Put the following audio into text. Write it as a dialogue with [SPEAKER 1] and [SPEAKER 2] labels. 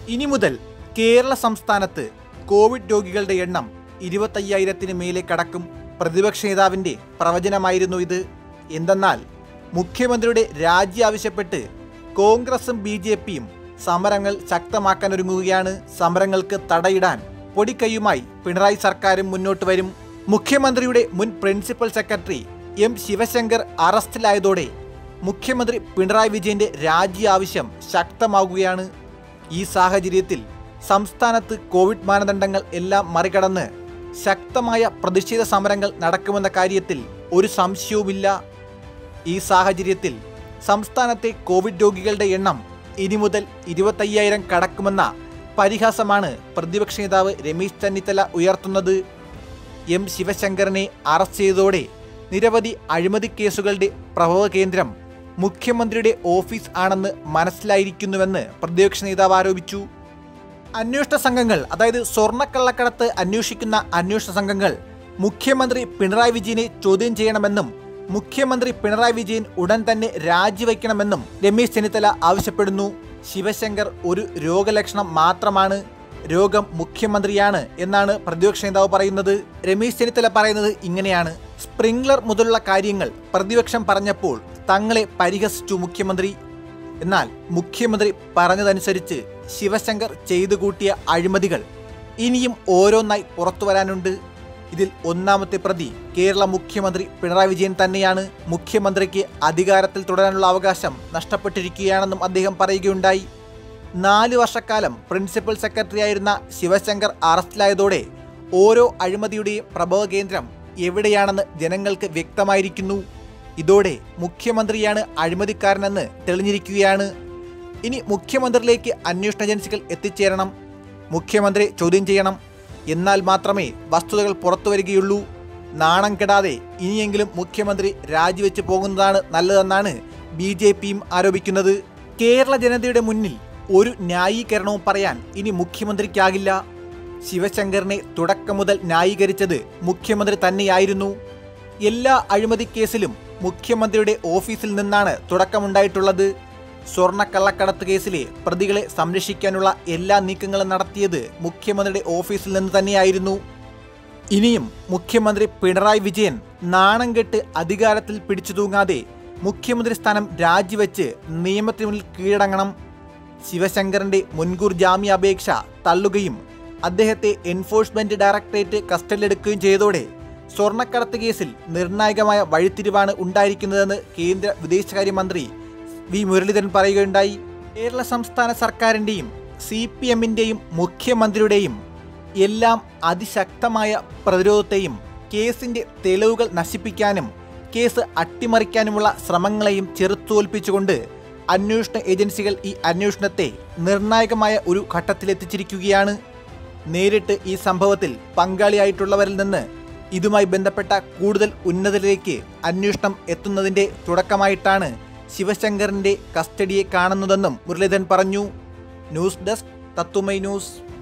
[SPEAKER 1] ഇനി മുതൽ കേരള സംസ്ഥാനത്ത് കോവിഡ് രോഗികളുടെ എണ്ണം ഇരുപത്തയ്യായിരത്തിന് മേലെ കടക്കും പ്രതിപക്ഷ നേതാവിന്റെ പ്രവചനമായിരുന്നു ഇത് എന്തെന്നാൽ മുഖ്യമന്ത്രിയുടെ രാജി ആവശ്യപ്പെട്ട് കോൺഗ്രസും ബി ജെ പിയും സമരങ്ങൾ ശക്തമാക്കാനൊരുങ്ങുകയാണ് സമരങ്ങൾക്ക് തടയിടാൻ പൊടിക്കൈയുമായി പിണറായി സർക്കാരും മുന്നോട്ട് വരും മുഖ്യമന്ത്രിയുടെ മുൻ പ്രിൻസിപ്പൽ സെക്രട്ടറി എം ശിവശങ്കർ അറസ്റ്റിലായതോടെ മുഖ്യമന്ത്രി പിണറായി വിജയന്റെ രാജി ആവശ്യം ശക്തമാകുകയാണ് ഈ സാഹചര്യത്തിൽ സംസ്ഥാനത്ത് കോവിഡ് മാനദണ്ഡങ്ങൾ എല്ലാം മറികടന്ന് ശക്തമായ പ്രതിഷേധ സമരങ്ങൾ നടക്കുമെന്ന കാര്യത്തിൽ ഒരു സംശയവുമില്ല ഈ സാഹചര്യത്തിൽ സംസ്ഥാനത്തെ കോവിഡ് രോഗികളുടെ എണ്ണം ഇനി മുതൽ ഇരുപത്തയ്യായിരം കടക്കുമെന്ന പരിഹാസമാണ് പ്രതിപക്ഷ നേതാവ് രമേശ് ചെന്നിത്തല ഉയർത്തുന്നത് എം ശിവശങ്കറിനെ അറസ്റ്റ് ചെയ്തതോടെ നിരവധി അഴിമതി കേസുകളുടെ പ്രഭവ കേന്ദ്രം മുഖ്യമന്ത്രിയുടെ ഓഫീസ് ആണെന്ന് മനസ്സിലായിരിക്കുന്നുവെന്ന് പ്രതിപക്ഷ നേതാവ് ആരോപിച്ചു അന്വേഷണ സംഘങ്ങൾ അതായത് സ്വർണ്ണക്കള്ളക്കടത്ത് അന്വേഷിക്കുന്ന അന്വേഷണ സംഘങ്ങൾ മുഖ്യമന്ത്രി പിണറായി വിജയനെ ചോദ്യം ചെയ്യണമെന്നും മുഖ്യമന്ത്രി പിണറായി വിജയൻ ഉടൻ തന്നെ രാജിവെക്കണമെന്നും രമേശ് ചെന്നിത്തല ആവശ്യപ്പെടുന്നു ശിവശങ്കർ ഒരു രോഗലക്ഷണം മാത്രമാണ് രോഗം മുഖ്യമന്ത്രിയാണ് എന്നാണ് പ്രതിപക്ഷ നേതാവ് പറയുന്നത് രമേശ് ചെന്നിത്തല പറയുന്നത് ഇങ്ങനെയാണ് സ്പ്രിംഗ്ലർ മുതലുള്ള കാര്യങ്ങൾ പ്രതിപക്ഷം പറഞ്ഞപ്പോൾ തങ്ങളെ പരിഹസിച്ചു മുഖ്യമന്ത്രി എന്നാൽ മുഖ്യമന്ത്രി പറഞ്ഞതനുസരിച്ച് ശിവശങ്കർ ചെയ്തു കൂട്ടിയ അഴിമതികൾ ഇനിയും ഓരോന്നായി പുറത്തു വരാനുണ്ട് ഇതിൽ ഒന്നാമത്തെ പ്രതി കേരള മുഖ്യമന്ത്രി പിണറായി വിജയൻ തന്നെയാണ് മുഖ്യമന്ത്രിക്ക് അധികാരത്തിൽ തുടരാനുള്ള അവകാശം നഷ്ടപ്പെട്ടിരിക്കുകയാണെന്നും അദ്ദേഹം പറയുകയുണ്ടായി നാല് വർഷക്കാലം പ്രിൻസിപ്പൽ സെക്രട്ടറി ആയിരുന്ന ശിവശങ്കർ അറസ്റ്റിലായതോടെ ഓരോ അഴിമതിയുടെയും പ്രഭവ കേന്ദ്രം എവിടെയാണെന്ന് ജനങ്ങൾക്ക് വ്യക്തമായിരിക്കുന്നു ഇതോടെ മുഖ്യമന്ത്രിയാണ് അഴിമതിക്കാരനെന്ന് തെളിഞ്ഞിരിക്കുകയാണ് ഇനി മുഖ്യമന്ത്രിയിലേക്ക് അന്വേഷണ ഏജൻസികൾ എത്തിച്ചേരണം മുഖ്യമന്ത്രി ചോദ്യം ചെയ്യണം എന്നാൽ മാത്രമേ വസ്തുതകൾ പുറത്തു വരികയുള്ളൂ നാണം കെടാതെ ഇനിയെങ്കിലും മുഖ്യമന്ത്രി രാജിവെച്ച് പോകുന്നതാണ് നല്ലതെന്നാണ് ബി ജെ പിയും ആരോപിക്കുന്നത് കേരള ജനതയുടെ മുന്നിൽ ഒരു ന്യായീകരണവും പറയാൻ ഇനി മുഖ്യമന്ത്രിക്കാകില്ല ശിവശങ്കറിനെ തുടക്കം മുതൽ ന്യായീകരിച്ചത് മുഖ്യമന്ത്രി തന്നെയായിരുന്നു എല്ലാ അഴിമതി കേസിലും മുഖ്യമന്ത്രിയുടെ ഓഫീസിൽ നിന്നാണ് തുടക്കമുണ്ടായിട്ടുള്ളത് സ്വർണ്ണക്കള്ളക്കടത്ത് കേസിലെ പ്രതികളെ സംരക്ഷിക്കാനുള്ള എല്ലാ നീക്കങ്ങളും നടത്തിയത് മുഖ്യമന്ത്രിയുടെ ഓഫീസിൽ നിന്ന് തന്നെയായിരുന്നു ഇനിയും മുഖ്യമന്ത്രി പിണറായി വിജയൻ നാണം കെട്ട് അധികാരത്തിൽ പിടിച്ചു തൂങ്ങാതെ മുഖ്യമന്ത്രി സ്ഥാനം രാജിവെച്ച് നിയമത്തിന് മുന്നിൽ കീഴടങ്ങണം ശിവശങ്കറിന്റെ മുൻകൂർ ജാമ്യാപേക്ഷ തള്ളുകയും അദ്ദേഹത്തെ എൻഫോഴ്സ്മെന്റ് ഡയറക്ടറേറ്റ് കസ്റ്റഡിയിലെടുക്കുകയും ചെയ്തതോടെ സ്വർണ്ണക്കടത്ത് കേസിൽ നിർണായകമായ വഴിത്തിരിവാണ് ഉണ്ടായിരിക്കുന്നതെന്ന് കേന്ദ്ര വിദേശകാര്യമന്ത്രി വി മുരളീധരൻ പറയുകയുണ്ടായി കേരള സംസ്ഥാന സർക്കാരിൻ്റെയും സി പി എമ്മിൻ്റെയും മുഖ്യമന്ത്രിയുടെയും എല്ലാം അതിശക്തമായ പ്രതിരോധത്തെയും കേസിന്റെ തെളിവുകൾ നശിപ്പിക്കാനും കേസ് അട്ടിമറിക്കാനുമുള്ള ശ്രമങ്ങളെയും ചെറുത്തോൽപ്പിച്ചുകൊണ്ട് അന്വേഷണ ഏജൻസികൾ ഈ അന്വേഷണത്തെ നിർണായകമായ ഒരു ഘട്ടത്തിലെത്തിച്ചിരിക്കുകയാണ് നേരിട്ട് ഈ സംഭവത്തിൽ പങ്കാളിയായിട്ടുള്ളവരിൽ നിന്ന് ഇതുമായി ബന്ധപ്പെട്ട കൂടുതൽ ഉന്നതരിലേക്ക് അന്വേഷണം എത്തുന്നതിന്റെ തുടക്കമായിട്ടാണ് ശിവശങ്കറിന്റെ കസ്റ്റഡിയെ കാണുന്നതെന്നും മുരളീധരൻ പറഞ്ഞു ന്യൂസ് ഡെസ്ക് തത്തുമൈ ന്യൂസ്